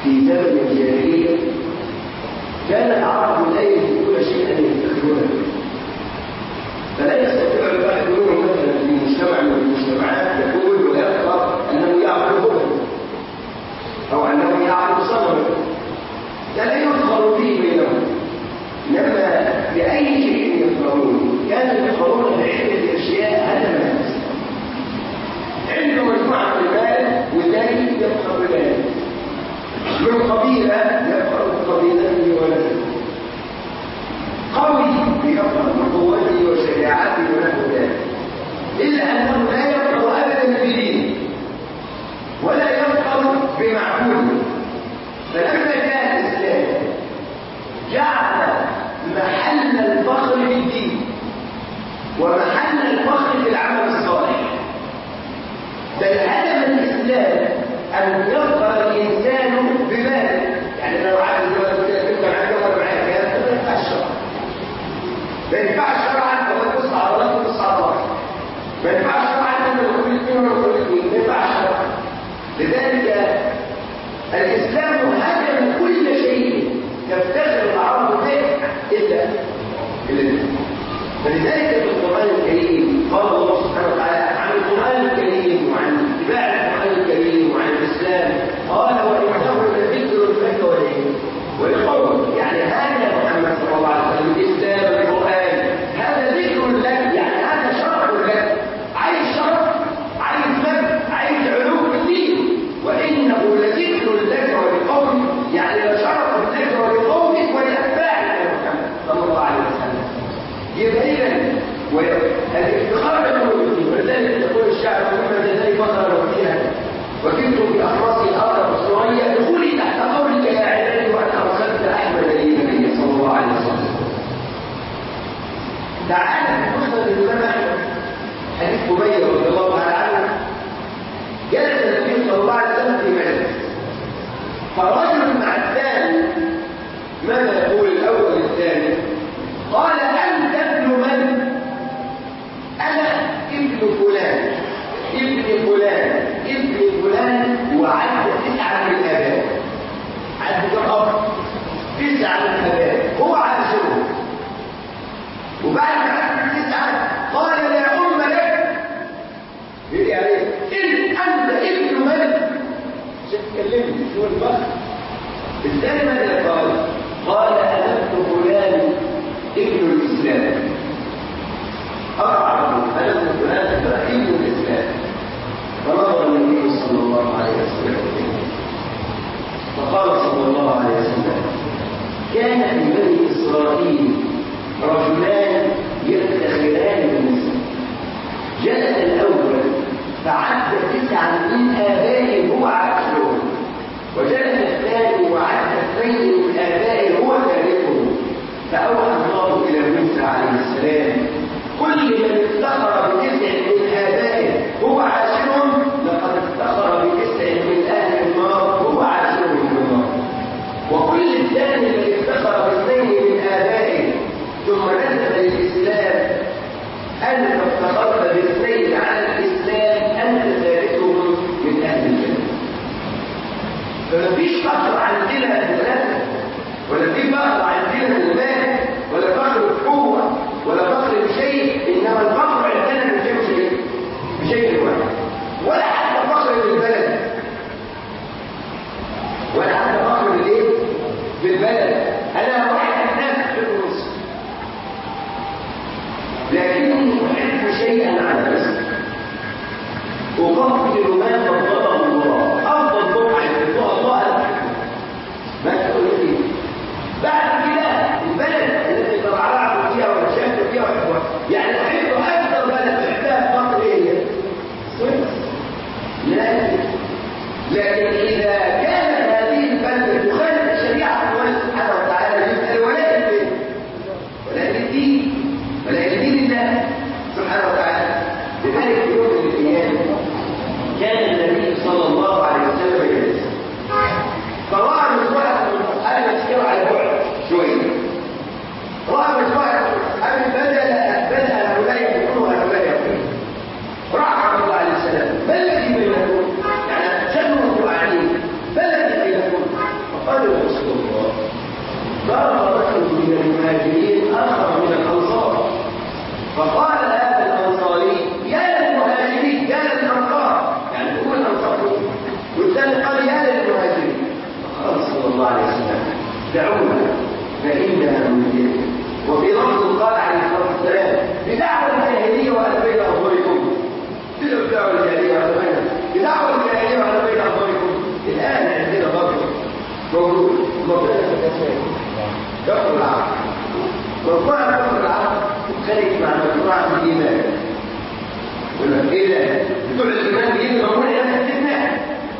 في زمن الجاهلية كان العرب لا يجدون شيئا يفتخرون به فلا يستطيع الواحد منهم مثلا في مجتمع من المجتمعات يقول ويفخر انه يعبد هبل او انه يعبد صنما ده لا يفخر به بينهم انما باي شيء يفخرون كانوا يفخرون بعده اشياء هذا ما عنده مجموعه من المال والثاني يفخر بذلك من قبيله يفخر بقبيلته ونسبه قوي يفخر بقوته وشجاعته ونحو ذلك الا انه لا يفخر ابدا بدينه ولا يفخر بمعبوده فلما جاء الاسلام جعل محل الفخر بالدين ومحل الفخر في العمل الصالح بل هدف الاسلام ان يفخر الانسان بماله يعني لو عايز تبقى معاك دولار معاك كام ما ينفعش شرعا ما ينفعش شرعا انت تبص على الله وتبص على الله ما ينفعش شرعا انت تقول الاثنين ولا تقول الاثنين ما ينفعش شرعا لذلك الاسلام هدم كل شيء تفتخر العرب به الا الا فلذلك في القران الكريم قال الله سبحانه وتعالى عن القران الكريم وعن اتباع القران الكريم وعن الاسلام قال وانه لذكر لك وليه ولقومك يعني هذا محمد صلى الله عليه وسلم الاسلام القران هذا ذكر لك يعني هذا شرف لك عايز شرف عايز مجد عايز علوم الدين وانه لذكر لك ولقومك يعني لشرف لك ولقومك ولاتباعك يا محمد صلى الله عليه وسلم يبقى اذا والافتخار يكون بالدين ولذلك يقول الشاعر محمد الذي فخر فيها وكنت باخراس الارض مصريه دخولي تحت قولك يا عبادي وان ارسلت احمد لي نبيا صلى الله عليه وسلم تعالى في مسند الامام احمد حديث ابي رضي الله تعالى عنه جلس النبي صلى الله عليه وسلم في مجلس فرجل مع الثاني ماذا يقول الاول للثاني قال انت ابن من انا ابن فلان ابن فلان ابن فلان وعد تسعه من الاباء عد الاب تسعه من الاباء هو عاشره وبعد ما عد التسعه قال لا ام لك يدي عليه ان انت ابن من مش تكلمني شو الفخر الثاني ماذا قال قال انا ابن فلان ابن الاسلام ارعب انا ابن فلان ابن الاسلام فنظر النبي صلى الله عليه وسلم فقال صلى الله عليه وسلم كان في بني اسرائيل رجلان يفتخران بالنسب جلس الاول فعد تسعا من ابائه هو عاشرهم وجلس الثاني وعد اثنين من ابائه هو ثالثهم فاوحى الله الى موسى عليه السلام كل من افتخر بتسع من ابائه هو عاشرهم لقد افتخر بتسع من اهل النار هو عاشرهم في النار وكل الثاني الذي افتخر باثنين من ابائه ثم نزل الاسلام انت افتخرت باثنين على الاسلام انت ثالثهم من اهل الجنه فمفيش فخر عندنا ثلاثه ولا في فخر عندنا المال ولا فخر بقوه ولا فخر بشيء انما الفخر عندنا بشيء بشيء واحد ولا حتى فخر بالبلد ولا حتى فخر بالايه؟ بالبلد انا واحد الناس في مصر لكني احب شيئا على نفسي افضل ما فضله الله افضل بقعه يحبها الله انا ما تقول لي بعد كده البلد التي ترعرعت فيها وشاهدت فيها وحبها يعني احب اكثر بلد احبها فقط ايه هي؟ سويس لكن لكن اذا كانت هذه البلده تخالف شريعه الله سبحانه وتعالى يبقى الولاء للبيت ولاء للدين ولاء لدين الله سبحانه وتعالى لذلك في يوم من الايام كان الله عليه وسلم دعونا فإنها مهلكة وفي لفظ قال عليه الصلاة والسلام بدعوة الجاهلية وأنا بين أظهركم تلك بدعوة الجاهلية وأنا بين بدعوة الجاهلية وأنا بين أظهركم الآن عندنا برضه موجود موجود كفر العرب مجموعة كفر العرب تختلف مع مجموعة من الإيمان يقول لك إيه ده؟ بتوع الإيمان بيجي مجموعة إيمان حددنا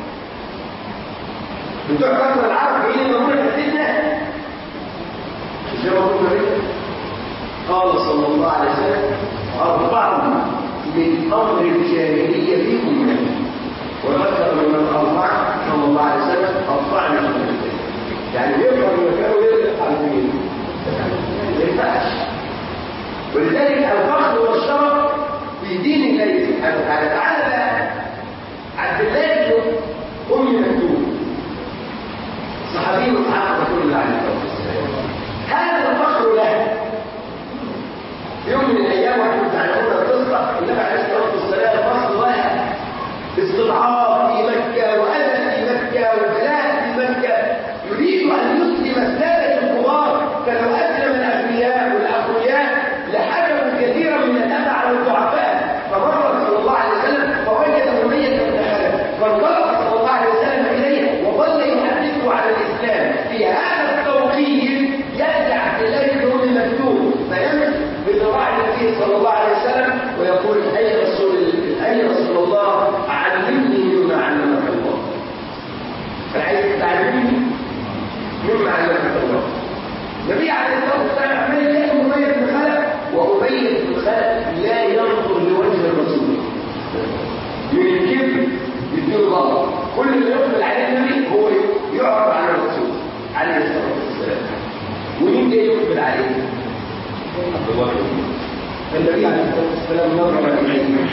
بتوع كفر العرب بيجي مجموعة حددنا مش ده موجود ما قال صلى الله عليه وسلم أربع من أمر الجاهلية فيكم وذكر من الأربع صلى الله عليه وسلم أربع من أمر يعني يفهم مكانه ويرجع على اليمين ما ينفعش ولذلك الفخر والشرف في دين الله سبحانه وتعالى تعالى بقى عبد الله بن ام مكتوم صحابي وصحابه رسول الله عليه الصلاه والسلام هذا الفخر له يوم من الايام واحد تعلمون القصه النبي عليه الصلاه والسلام فصل واحد استضعاف في مكه واذى في مكه وبلاء في مكه يريد ان يسلم الساده الكبار فلو اسلم الاغنياء والاقوياء لحكموا كثيرا من الاذى على الضعفاء فمر صلى الله عليه وسلم فوجد اميه بن خلف فانطلق صلى الله عليه وسلم اليه وظل يحدثه على الاسلام في هذا التوقيت ياتي عبد الله بن ام مكتوم فيمس بذراع النبي صلى الله عليه وسلم ويقول اي رسول اي رسول الله علمني مما علمك الله فعايز تعلمني مما علمك الله النبي عليه الصلاه والسلام عمال يلاقي اميه بن خلف واميه بن خلف لا ينظر لوجه الرسول من الكبر يديله غلط كل اللي يقبل عليه النبي هو يعرض على الرسول عليه الصلاه والسلام ومين جاي يقبل عليه؟ عبد الله النبي عليه الصلاه والسلام نظر اليه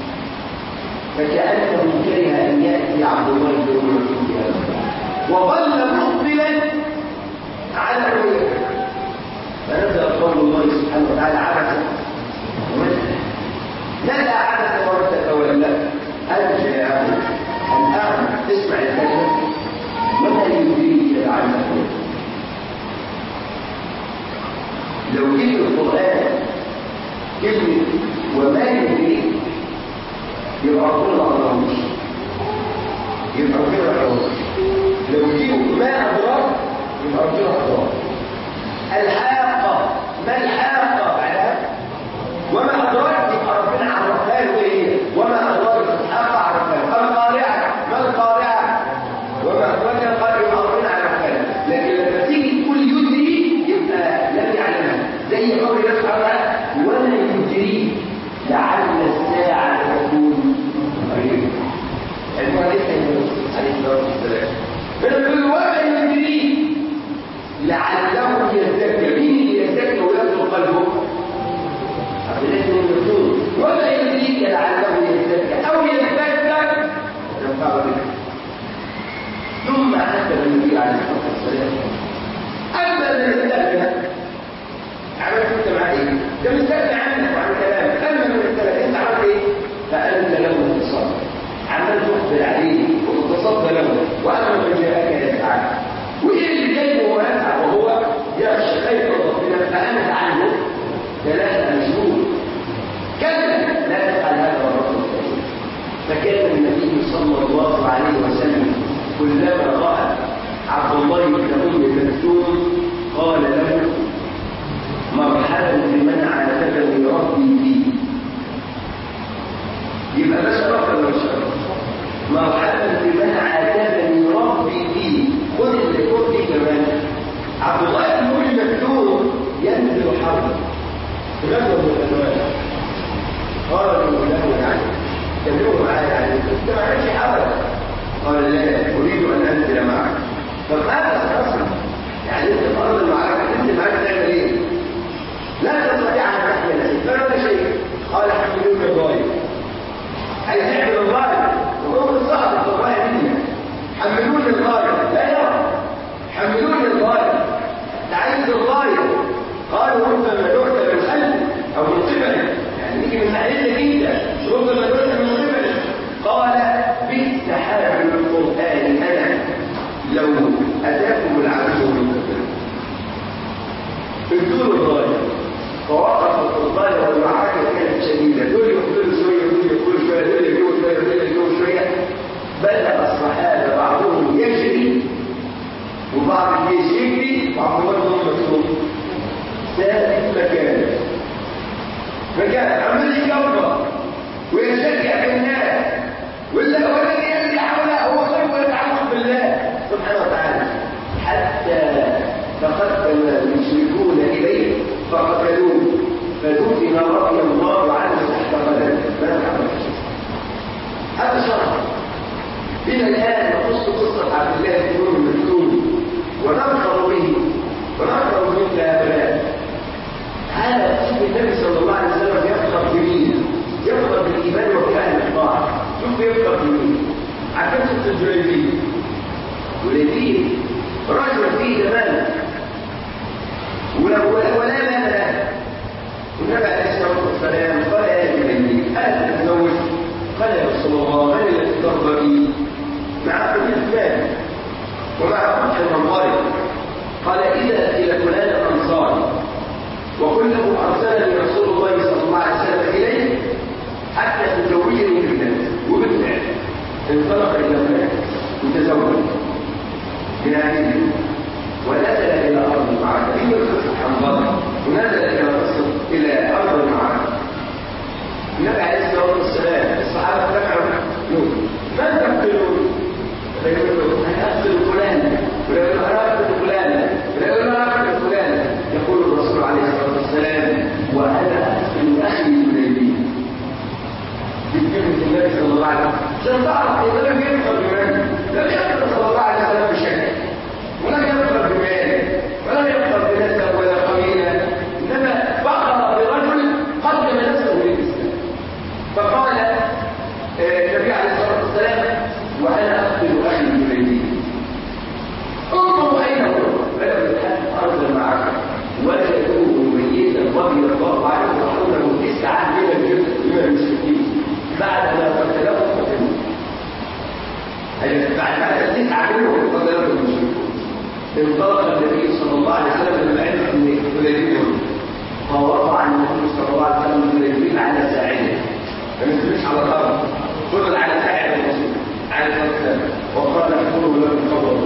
فكانه كره ان ياتي عبد الله بن مسعود وظل مقبلا على اميه فنزل قول الله سبحانه وتعالى عبس ماذا عبس وتولى ان جاءه الان اسمع الكلمه وما يدريك لعله لو جيت القران كلمه وما يدريك يبقى ربنا ما قدرهوش يبقى ربنا ما قدرهوش لو جيت ما ادراك يبقى ربنا قدره الحاقه ما الحاقه بعدها وما ادراك يبقى ربنا عرفها له ايه وما ادراك الحاقه عرفها له القارعه ما القارعه وما ادراك القارعه يبقى ربنا عرفها له لكن لما تيجي تقول يدري يبقى لم يعلمها زي قول الله سبحانه وما يدري لعل الساعه تكون قريبا المهم ليس عليه الصلاه والسلام فلما وما يدري لعله يزكى مين اللي يزكى ويدخل قلبه عبد الله بن مسعود وما يدريك لعله يزكى او يزكى ينفع بك ثم حتى النبي عليه الصلاه والسلام اما من استغنى عملت انت معاه ايه؟ ده مستغني عنك وعن كلامك اما من استغنى انت عملت ايه؟ فانت له اتصال عمال تقبل عليه وتتصدى له واما من جاءك يسعى وايه اللي جاي وهو يسعى وهو يخشى خير ربنا فانت عنه ثلاثه اشهر كلا لا تفعل هذا والرسول فكان النبي صلى الله عليه وسلم كلما راى عبد الله بن ام مكتوم قال له مرحبا بمن عاتبني ربي فيه يبقى ده شرف ولا مش شرف مرحبا بمن عاتبني ربي فيه خذ اللي خذ دي كمان عبد الله بن ام مكتوم ينزل حرب غزوه من الغزوات قالوا له يعني كلموا معايا يعني انت ما عملتش حرب قال لا اريد ان انزل معك طب ماذا ستصنع؟ يعني انت في ارض المعركه تنزل معاك تعمل ايه؟ لا تستطيع ان تحمل شيء فلا شيء قال حملوك الغايه عايز يعمل الغايه وهو الصعب الغايه منك حملوني الغايه لا يرى حملوني الغايه انت عايز الغايه قالوا ربما نعت من خلف او من قبل يعني نيجي من ناحيتك انت ربما نعت من قبل قال بئس حامل القران انا لو اتاكم بدون الغاية فوقفت الغاية والمعركة كانت شديدة دول يقتلوا شوية دول يقتلوا شوية دول يجيبوا شوية دول يجيبوا شوية بدأ الصحابة بعضهم يجري وبعض الجيش يجري وعمال هم مسؤول ثابت مكانه مكان عمال يكبر ويشجع الناس ولا والذي يجري حوله هو خير ويتعلق بالله سبحانه وتعالى حتى تقدم المشركون اليه فقتلوه فدفن رضي الله عنه تحت قدمه ما حدث هذا شرع إلى الآن نقص قصة عبد الله بن أم مكتوم ونذكر به ونذكر مثل هؤلاء هذا شوف النبي صلى الله عليه وسلم يفخر بمين؟ يفخر بالإيمان وبأهل الطاعة شوف يفخر بمين؟ عن قصة الجليبيب جليبيب رجل فيه زمان ولا ولا مال له والنبي عليه الصلاة والسلام قال يا جليبيب أهل تتزوج قال يا رسول الله من الذي ترضى بي مع كل الفلان ومع فتح المنظر قال إذا إلى فلان الأنصار وقل له أرسلني رسول الله صلى الله عليه وسلم إليه حتى تزوجني بالناس وبالفعل انطلق إلى هناك وتزوج من هذه ونزل إلى أرض المعركة في قصة حنظلة ونزل إلى قصة إلى أرض المعركة النبي عليه الصلاة والسلام الصحابة تبعوا يقول من تقتلون؟ فيقول أنا أقتل فلانا ويقول أنا أقتل فلانا ويقول أنا أقتل فلانا يقول الرسول عليه الصلاة والسلام وأنا أقتل أخي النبي بكلمة النبي صلى الله عليه وسلم عشان تعرف إذا لم يدخل بمال لم يدخل صلى الله عليه وسلم بشكل ولم يدخل بمال ولم يدخل بنسب ولا قبيلة إنما فخر برجل قدم نفسه للإسلام فقال النبي عليه الصلاة والسلام وأنا أقتل أخي الجليبي انظروا أين هو بلغ الحد أرض المعركة وجدوه ميتا رضي الله عنه وحوله تسعة من الجزء من المشركين بعد ما قتلوه قتلوه بعد ما تسعة منهم قتلوه المشركون انطلق النبي صلى الله عليه وسلم لما عرف ان جليبي فوضع النبي صلى الله عليه وسلم جليبي على ساعده ما نزلوش على الارض فضل على ساعد الرسول عليه الصلاه والسلام وقال احفروا لكم قبر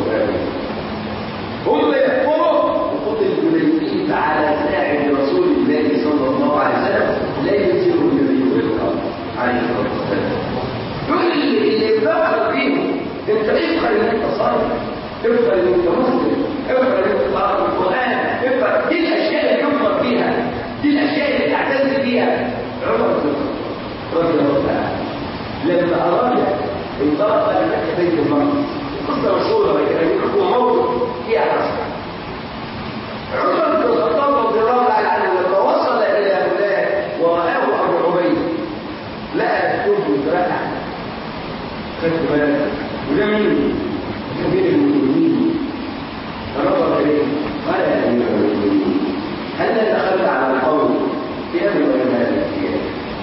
هم يحفروا وقتل جليبي على ساعد رسول الله صلى الله عليه وسلم لا ينزل النبي في الارض عليه الصلاه والسلام دول اللي يتفخر فيهم انت افخر ان انت صادق افخر ان انت مسلم افخر ان انت قارئ القران افخر دي الاشياء اللي يفخر فيها دي الاشياء اللي تعتز بيها عمر بن رضي الله تعالى لما اراد انطلق لفتح بيت المقدس قصه مشهوره بين يحكم موت فيها حسن عمر بن الخطاب رضي الله تعالى عنه لما وصل الى هناك ورآه ابو عبيد لقى الكتب متركع خدت بالك وده مين؟ كبير المسلمين فنظر اليه قال يا امير المؤمنين هل دخلت على القوم في امر غير هذا الكتاب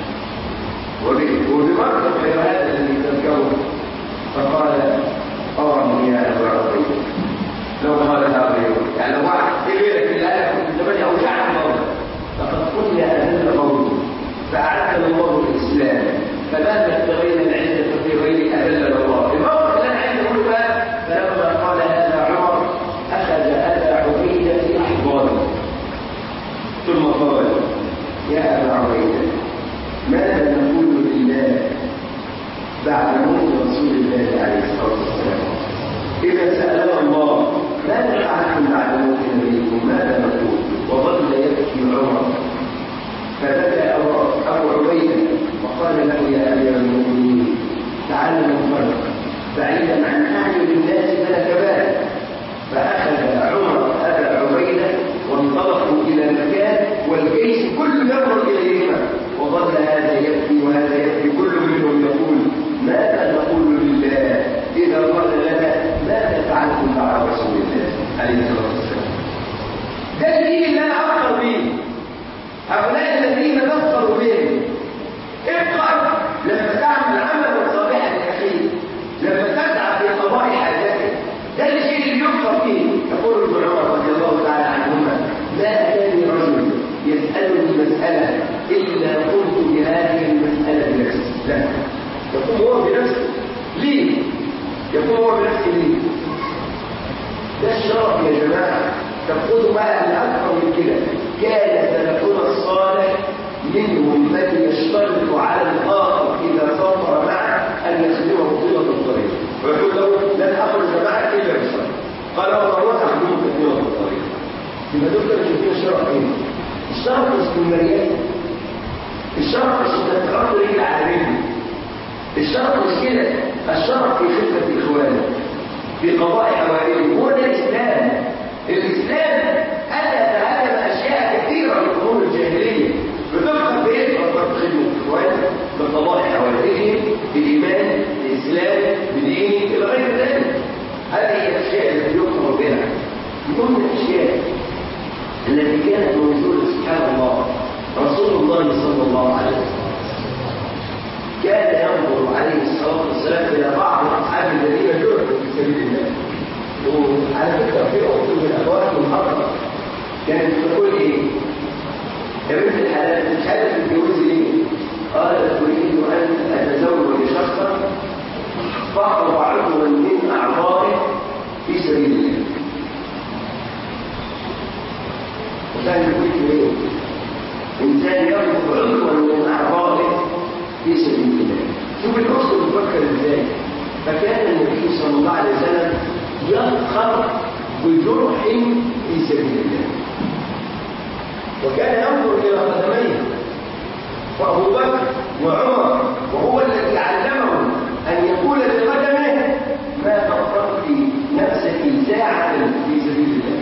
وبمرة غير هذا الذي تذكره فقال أرني يا أبا عبيد لو قال هذا يعني لو واحد كبيرك في الآية كنت زمان أوجعنا مرة لقد كنا أذل قومي فأعدنا الله الإسلام فما ابتغينا العزة في غير أذلنا الله الموقف اللي أنا عايز أقوله بقى فلما قال هذا عمر أخذ أبا عبيدة في أحضانه ثم قال يا أبا عبيدة ماذا نقول لله بعد موت رسول الله عليه الصلاة والسلام إذا سألنا الله ماذا فعلتم بعد موت نبيكم ماذا نقول وظل يبكي عمر فبكى أبو عبيدة وقال له يا أمير المؤمنين تعالى ننطلق بعيدا عن أعين الناس فلك بال فأخذ عمر أبا عبيدة وانطلقوا إلى مكان والجيش كله ينظر إليهما وظل هذا يبكي وهذا يبكي كل منهم يقول ماذا نقول لله إذا قال لنا ماذا فعلتم مع رسول الله عليه الصلاة والسلام ده الدين اللي أنا أفخر به هؤلاء الذين نفخر بهم افخر لما تعمل عملا صالحا لأخيك لما تسعى في قضاء حاجاتك ده الشيء اللي يفخر فيه يقول ابن عمر رضي الله تعالى عنهما ما أتاني يكون هو بنفس الدين ده الشرف يا جماعه طب خدوا بقى الاكثر من كده كان سلفنا الصالح منهم من يشترط على الاخر اذا سافر معه ان يخدمه طيله الطريق ويقول له لن اخرج معك الا بشرط قال والله اخدمك طيله الطريق يبقى دول كانوا شايفين الشرف ايه؟ الشرف مش في المريات الشرف مش انك تحط رجل على رجل الشرف مش كده الشرف في خدمه اخوانك في قضاء حوائجهم هو ده الاسلام الاسلام اتى تعلم اشياء كثيره من امور الجاهليه بتفهم بايه؟ بتفهم خدمه اخوانك بقضاء حوائجهم بالايمان بالاسلام بدين الى غير ذلك هذه الاشياء التي يؤمر بها من الاشياء التي كانت موجوده سبحان الله رسول الله صلى الله عليه وسلم كان ينظر عليه الصلاه والسلام الى بعض اصحاب الذين جرحوا في سبيل الله وعلى فكره في اخت من اخوات المحرمه كانت تقول ايه؟ يا بنت الحلال مش عارف تتجوزي ليه؟ قالت اريد ان اتزوج شخصا فاقطع عضوا من اعضائه في سبيل الله وكان يقول ايه؟ انسان يرفض عضوا من اعضائه في سبيل الله شوف الرسل بتفكر ازاي فكان النبي صلى الله عليه وسلم يفخر بجرح في سبيل الله وكان ينظر الى قدميه وابو بكر وعمر وهو الذي علمه ان يقول لقدمه ما فكرت نفسك ساعه في سبيل الله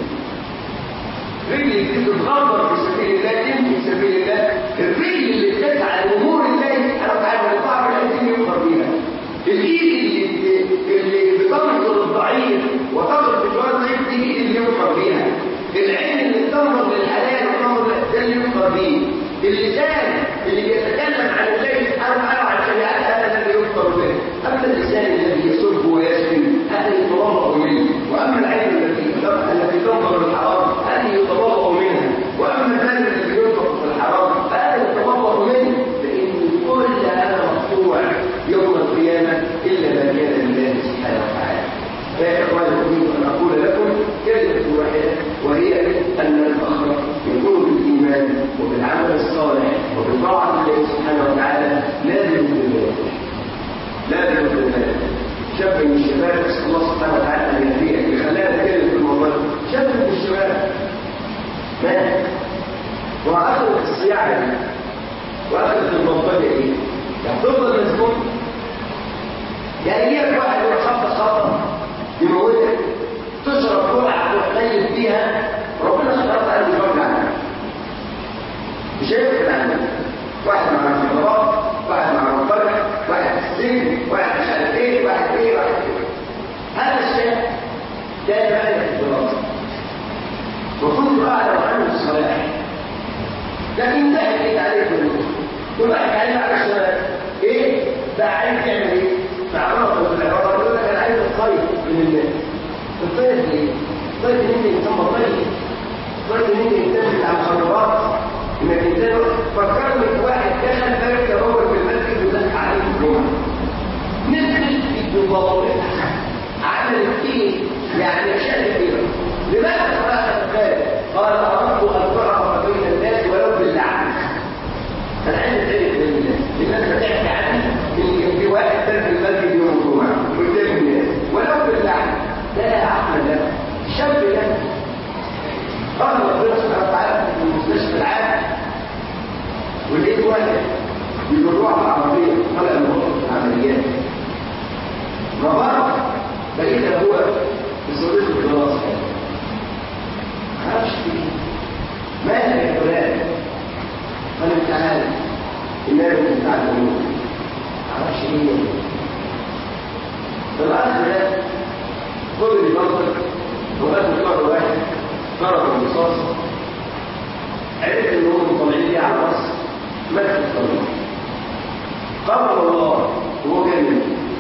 رجلي تتغبر في سبيل الله تمشي في سبيل الله الرجل اللي بتسعى لامور الله سبحانه وتعالى الطاعه التي يظهر بها الايد اللي اللي بتنظر الضعيف وتضرب بجوار ضعيف دي الايد اللي يظهر بيها العين اللي تنظر للحلال وتنظر ده اللي يظهر بيه اللسان اللي بيتكلم عن الله سبحانه وتعالى وعن شريعته هذا الذي يظهر به اما اللسان الذي يسب ويشتم هذا يتبرأ منه واما العين التي التي تنظر للحرام هذه يتبرأ منها واما البال الذي ينفق في الحرام هذا يتبرأ منه فان كل هذا مقطوع يوم القيامه الا ما كان لله سبحانه وتعالى فيا اخواني اريد ان اقول لكم كلمه واحده وهي ان الفخر يكون بالايمان وبالعمل الصالح وبطاعه الله سبحانه وتعالى لا بالذنوب لا بالذنوب شاب من الشباب اسال الله سبحانه وتعالى ان يهديه اللي خلانا نتكلم في الموضوع شاب من الشباب مات واخذت الصياعه دي واخذت البلطجه دي يعني تفضل مسجون يعني يجيلك واحد يروح خبط خبطه يموتك تشرب جرعه وتقيد فيها ربنا سبحانه وتعالى يفرج عنك مش هيفرج عنك واحد مع المخدرات واحد مع المنطقه واحد في السجن واحد مش عارف ايه واحد ايه واحد ايه هذا الشيء كان معي في الدراسه وكنت اعلم عنه الصلاح لكن ضحك ايه عليه كله كل واحد عليه على الشباب ايه بقى عايز يعمل ايه تعرفه في العباره يقول لك انا عايز الخير من الناس الطيب ليه؟ الطيب ان انت انسان بطيء الطيب ان انت انسان بتاع مخدرات انك انسان فكرني في واحد دخل بارك هو في المسجد ودخل عليه الجمعه نزل في الضوابط عملت فيه يعني اشياء كثيره لماذا صراحه الخالد؟ قال اردت ان تعرف بين الناس ولو باللعن انا عايز اتعرف بين الناس لماذا تحكي عني ان كان في واحد ترك المسجد يوم الجمعه قدام الناس ولو باللعن لا عقل له شاب له قال ربنا سبحانه وتعالى في المستشفى العام ولقيت واحد بيجروه على العربيه طلع الموقف العمليات نظرت لقيت هو في صديق الدراسه معرفش فيه مالك يا فلان قال انت عارف الناس بتاع الامور معرفش ايه فالاخ ده فضل ينظر وقت طلع واحد ضرب الرصاص عرف ان هم طالعين ليه على الراس مات في الطريق قبل الله وهو جاي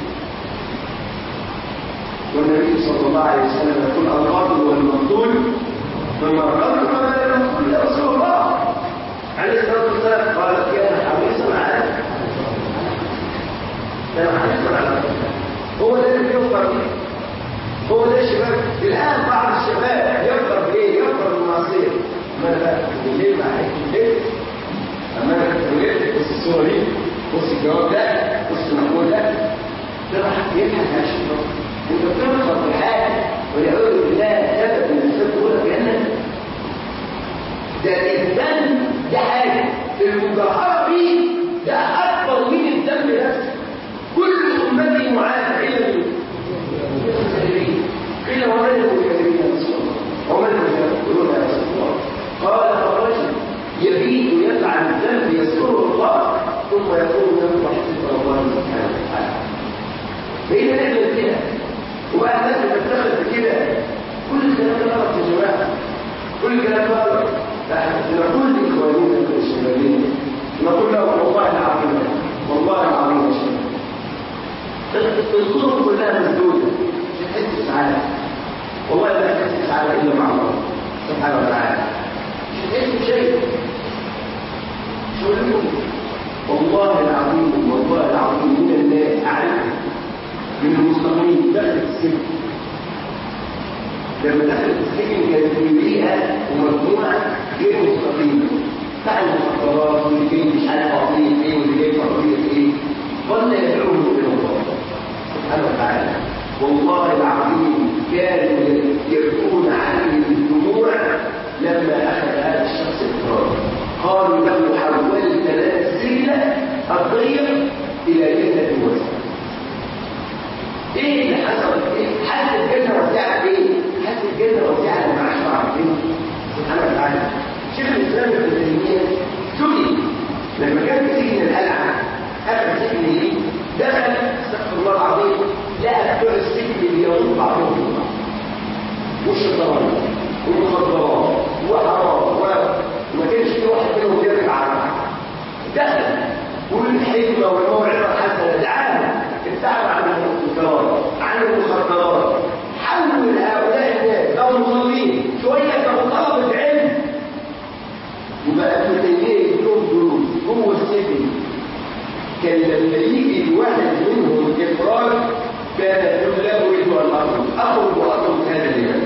والنبي صلى الله عليه وسلم يقول القاتل والمقتول ثم القتل فما المقتول يا رسول الله عليه الصلاه والسلام قال كان حريصا على كان حريصا على هو ده اللي بيوفر فيه عليك ليه؟ اما انا كنت بقول بص الصوره دي بص الجواب ده بص المحمول ده تروح يضحك على الشيطان انت بتنخط بحاجه والعياذ بالله سبب من السبب تقول لك جنه ده الدم ده حاجه المجاهره فيه ده اكبر من الدم نفسه كل امتي معافى الا من قيل ومن المكذبين يا رسول الله ومن المكذبون يا رسول الله قال الرجل يبيت يفعل الذنب يذكره الله ثم يقول له وحسب الله سبحانه وتعالى فإذا نعمل كده وبقى الناس بتتخذ بكده كل الكلام ده غلط يا جماعه كل الكلام ده غلط نقول لاخواننا الشبابين نقول لهم والله العظيم والله العظيم يا شباب الظروف كلها مسدوده مش هتحس بسعاده والله لا تحس بسعاده الا مع الله سبحانه وتعالى مش هتحس بشيء شو لكم والله العظيم والله العظيم من الناس اعرف من المسلمين دخلت السجن لما دخلت السجن كانت في بيئه ومجموعه غير مستقيمه فعل مخدرات واللي جاي مش عارف قضيه ايه واللي جاي قضيه ايه ظل يدعوهم الى الله سبحانه وتعالى والله العظيم كانوا يبكون عليه بالدموع لما اخذ هذا الشخص القرار قالوا له حولت لنا السجن الضيق الى جنه واسعه ايه اللي حصل ايه حد الجنه وسعت ايه حد الجنه وسعت لما عاش مع ربنا سبحانه وتعالى شيخ الاسلام ابن تيميه سئل لما كان في سجن القلعه اخر سجن ليه دخل استغفر الله العظيم لقى بتوع السجن بيموت بعضهم في بعض والشيطان والمخدرات وحرام وما كانش في واحد منهم بيرجع على دخل والحكمه والموعظه الحسنه دعاهم ابتعد عن المنكرات عن المخدرات حول هؤلاء الناس او المصلين شويه كانوا طلبه علم وبقى ابن تيميه يديهم دروس جوه السجن كان لما يجي واحد منهم افراد كان يقول لا اريد ان اخرج اخرج واخرج هذا اليوم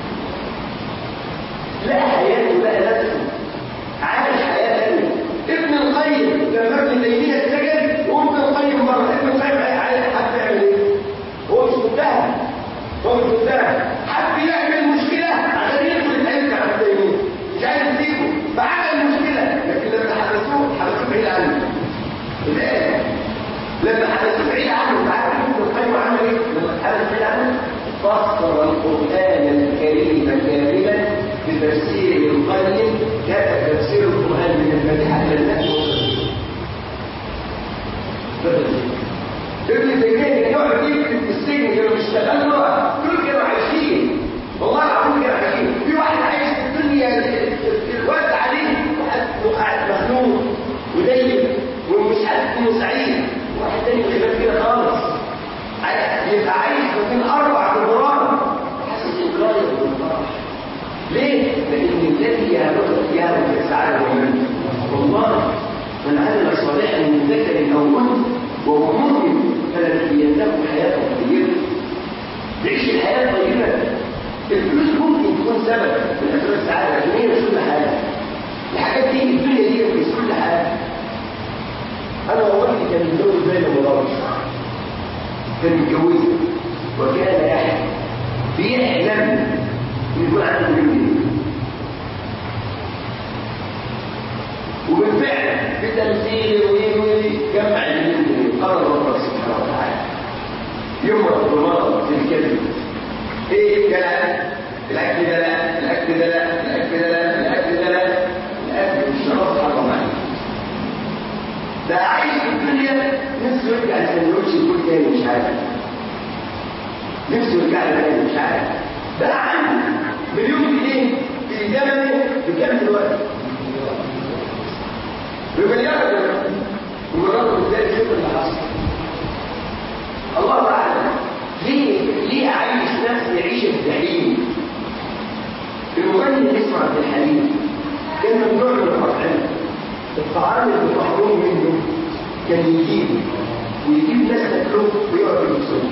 لا حياته بقى نفسه عاش حياه ثانيه ابن القيم لما ابن تيميه اتسجن وابن القيم بره ابن القيم حب يعمل ايه؟ هو مش متهم هو مش متهم حب يعمل مشكله عشان يدخل العلم عن تيميه مش عايز يسيبه فعمل مشكله لكن لما حبسوه حبسوه بعيد عنه الآن لما حدثوا بعيد عنه تعالى ابن القيم عمل ايه؟ لما حدث بعيد عنه فسر القرآن الكريم كاملا بتفسير القيم كتب تفسير القرآن من الفاتحة إلى الناس ابن تيمية يقعد يكتب في السجن كانوا بيشتغلوا دول كانوا عايشين والله العظيم كانوا عايشين في واحد عايش في الدنيا الوقت عليه وقاعد مخنوق ودايم ومش عارف انه سعيد واحد تاني بخلاف كده خالص يبقى عايش ما بين اربع جدران حاسس بالغايه والفرح ليه؟ لان الذي يهبط يهبط السعاده والمن والله من عمل صالحا من ذكر او انثى وهو مؤمن فلنحيينه حياه طيبه تعيش الحياه الطيبه الفلوس ممكن تكون سبب من اسباب السعاده لكن هي مش كل حاجه الحاجات دي الدنيا دي مش كل حاجه انا والدي كان متجوز زي ما كان متجوز وكان يحلم بيحلم ان يكون عنده مليون وبالفعل بتمثيل ويجمع المليون قرر الله سبحانه وتعالى يمرض بمرض في الكذب ايه الكلام الاكل ده لا الاكل ده لا الاكل ده لا الاكل ده لا الاكل مش شرط حرام عليه ده عايش في الدنيا نفسه يرجع لسندوتش يكون تاني مش عارف نفسه يرجع له تاني مش عارف ده عنده مليون جنيه في زمنه بكام دلوقتي؟ بمليار دلوقتي ومرات ازاي شوف اللي حصل الله اعلم ليه ليه عايش ناس يعيش الجحيم المغني اللي اسمه عبد الحليم كان ممنوع من الأطعمة الطعام اللي محروم منه كان يجيب ويجيب ناس تاكله ويقعد يبصوا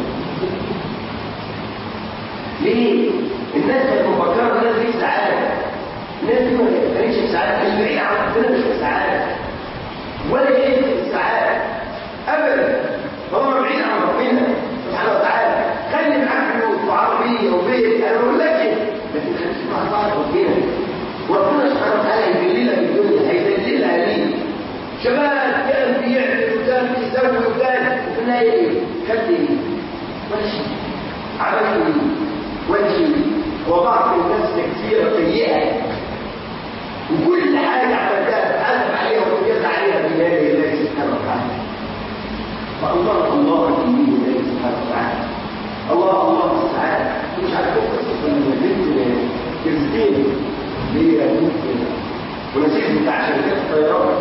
ليه؟ الناس كانت مفكره الناس دي سعاده الناس دي ما كانتش السعاده اللي بعيد عن ربنا مش السعاده ولا يمكن السعاده ابدا هو بعيد عن ربنا سبحانه وتعالى خلي معاك فلوس وعربيه وبيت انا بقول لك ايه لكن خليك مع بعض ربنا وربنا سبحانه وتعالى يذللك الدنيا هيذللها ليه شباب كان بيعمل وكان بيسوي وكان وفي النهايه ايه؟ خد ايه؟ ولا شيء عمل ايه؟ ولا شيء وضعت الناس كثيره سيئه وكل حاجه عملتها تحاسب عليها وتجاز عليها بين يدي الله سبحانه وتعالى فالله الله يدين الله سبحانه وتعالى الله الله تعالى مش عارف قصه البنت كريستين اللي هي بنت ونسيت بتاع شركات الطيران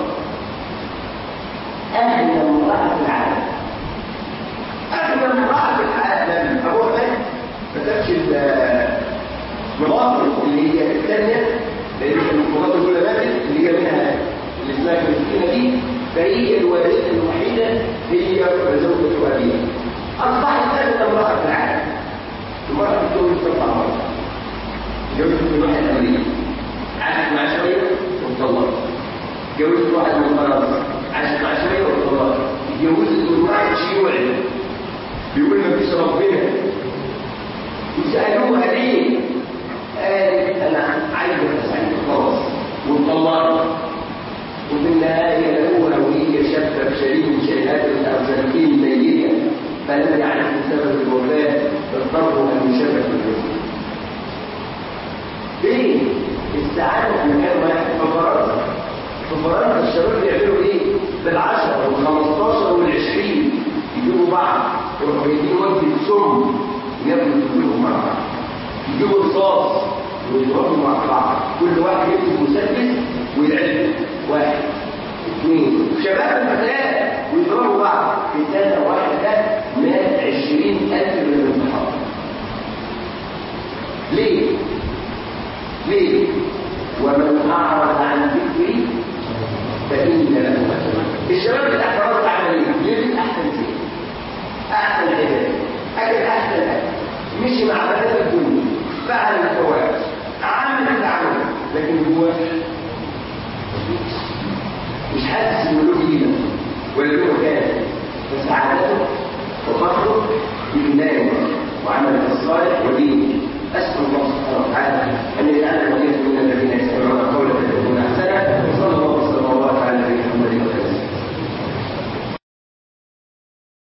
أغنى امرأة في العالم أغنى امرأة في العالم أبوها مات ما سابش مراته اللي هي الثانية لأن مراته الأولى ماتت اللي هي منها اللي اسمها كريستينا دي فهي الوالدة الوحيدة هي زوجة أبيها أصبحت أغنى امرأة في العالم المرأة بتتجوز أربع مرات جوزت من واحد أمريكي عاشت معاه شوية واتطلقت جوزت واحد من فرنسا عاشت معاه شوية واتطلقت اتجوزت من واحد شيوعي بيقول ما فيش ربنا وسألوها ليه؟ قالت أنا عايزة أسعيد خلاص واتطلقت وفي النهاية لقوها وهي شابة بشريك من شركات الأرجنتين ميتة فلم يعرفوا سبب الوفاة اضطروا أن يشبكوا الجسد ليه؟ السعادة في مكان واحد في فرنسا في فرنسا الشباب بيعملوا ايه؟ بالعشرة والخمستاشر والعشرين يجيبوا بعض يروحوا جايبين وجبة سم ياكلوا كلهم مع بعض يجيبوا رصاص ويضربوا مع بعض كل واحد يمسك مسدس ويعد واحد اثنين شباب الفتيات ويضربوا بعض في سنة واحدة مات عشرين ألف من الانتحار ليه؟ ليه؟ ومن أعرض عن ذكري فإن له الشباب اللي تحت فرنسا عمل ايه؟ يلبس أحسن شيء أحسن عبادة أكل أحسن أكل مشي مع بنات الدنيا فعل الفواحش عمل التعامل لكن هو مش حاسس انه له قيمه ولا له مكان فسعادته وفخره بإيمانه وعمله الصالح ودينه أسأل الله سبحانه وتعالى